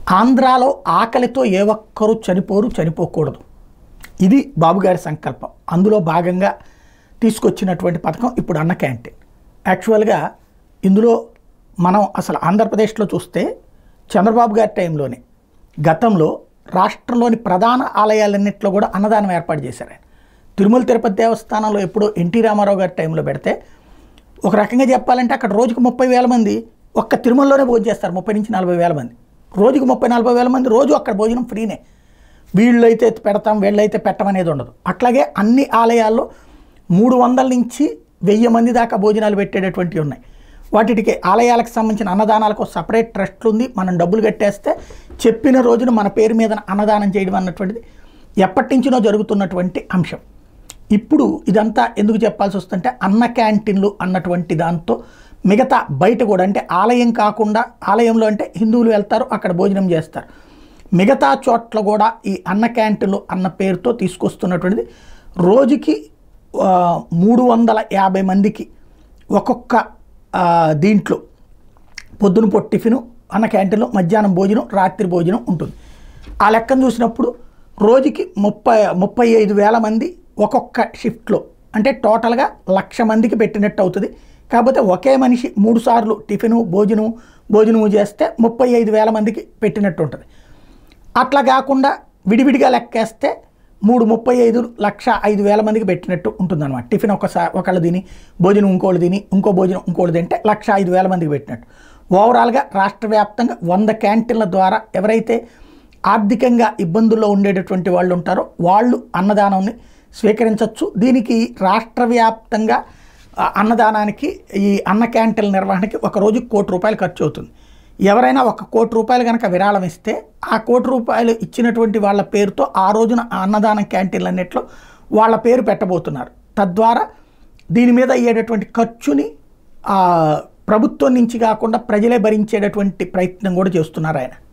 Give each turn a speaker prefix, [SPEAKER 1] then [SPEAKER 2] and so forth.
[SPEAKER 1] ఆంధ్రాలో ఆకలితో ఏ ఒక్కరూ చనిపోరు చనిపోకూడదు ఇది బాబుగారి సంకల్పం అందులో భాగంగా తీసుకొచ్చినటువంటి పథకం ఇప్పుడు అన్న క్యాంటీన్ యాక్చువల్గా ఇందులో మనం అసలు ఆంధ్రప్రదేశ్లో చూస్తే చంద్రబాబు గారి టైంలోనే గతంలో రాష్ట్రంలోని ప్రధాన ఆలయాలన్నింటిలో కూడా అన్నదానం ఏర్పాటు చేశారు ఆయన తిరుమల తిరుపతి దేవస్థానంలో ఎప్పుడో ఎన్టీ రామారావు గారి టైంలో పెడితే ఒక రకంగా చెప్పాలంటే అక్కడ రోజుకు ముప్పై వేల మంది ఒక్క తిరుమలలోనే భోజనం చేస్తారు ముప్పై నుంచి నలభై వేల మంది రోజుకు ముప్పై నలభై వేల మంది రోజు అక్కడ భోజనం ఫ్రీనే వీళ్ళైతే పెడతాం వీళ్ళైతే పెట్టమనేది ఉండదు అట్లాగే అన్ని ఆలయాల్లో మూడు వందల నుంచి వెయ్యి మంది దాకా భోజనాలు పెట్టేటటువంటివి ఉన్నాయి వాటికి ఆలయాలకు సంబంధించిన అన్నదానాలకు సపరేట్ ట్రస్ట్లు ఉంది మనం డబ్బులు కట్టేస్తే చెప్పిన రోజున మన పేరు మీద అన్నదానం చేయడం అన్నటువంటిది ఎప్పటి నుంచినో జరుగుతున్నటువంటి అంశం ఇప్పుడు ఇదంతా ఎందుకు చెప్పాల్సి వస్తుంటే అన్న క్యాంటీన్లు అన్నటువంటి దాంతో మిగతా బయట కూడా అంటే ఆలయం కాకుండా ఆలయంలో అంటే హిందువులు వెళ్తారు అక్కడ భోజనం చేస్తారు మిగతా చోట్ల కూడా ఈ అన్న క్యాంటీన్లు అన్న పేరుతో తీసుకొస్తున్నటువంటిది రోజుకి ఆ, మూడు వందల యాభై మందికి ఒక్కొక్క ఆ, దీంట్లో పొద్దున పూట టిఫిను అన్న క్యాంటీన్లో మధ్యాహ్నం భోజనం రాత్రి భోజనం ఉంటుంది ఆ లెక్కను చూసినప్పుడు రోజుకి ముప్పై ముప్పై ఐదు వేల మంది ఒక్కొక్క షిఫ్ట్లో అంటే టోటల్గా లక్ష మందికి పెట్టినట్టు అవుతుంది కాకపోతే ఒకే మనిషి మూడు సార్లు టిఫిను భోజనం భోజనము చేస్తే ముప్పై ఐదు వేల మందికి పెట్టినట్టు ఉంటుంది అట్లా కాకుండా విడివిడిగా లెక్కేస్తే మూడు ముప్పై ఐదు లక్ష ఐదు వేల మందికి పెట్టినట్టు ఉంటుందన్నమాట టిఫిన్ ఒకసారి ఒకళ్ళు తిని భోజనం ఇంకోళ్ళు తిని ఇంకో భోజనం ఇంకోళ్ళు తింటే లక్ష ఐదు వేల మందికి పెట్టినట్టు ఓవరాల్గా రాష్ట్ర వ్యాప్తంగా వంద క్యాంటీన్ల ద్వారా ఎవరైతే ఆర్థికంగా ఇబ్బందుల్లో ఉండేటటువంటి వాళ్ళు ఉంటారో వాళ్ళు అన్నదానాన్ని స్వీకరించవచ్చు దీనికి రాష్ట్ర వ్యాప్తంగా ఆ, అన్నదానానికి ఈ అన్న క్యాంటీన్ల నిర్వహణకి ఒక రోజు కోటి రూపాయలు ఖర్చు అవుతుంది ఎవరైనా ఒక కోటి రూపాయలు కనుక విరాళం ఇస్తే ఆ కోటి రూపాయలు ఇచ్చినటువంటి వాళ్ళ పేరుతో ఆ రోజున ఆ అన్నదానం క్యాంటీన్లు అన్నిట్లో వాళ్ళ పేరు పెట్టబోతున్నారు తద్వారా దీని మీద అయ్యేటటువంటి ఖర్చుని ఆ, ప్రభుత్వం నుంచి కాకుండా ప్రజలే భరించేటటువంటి ప్రయత్నం కూడా చేస్తున్నారు ఆయన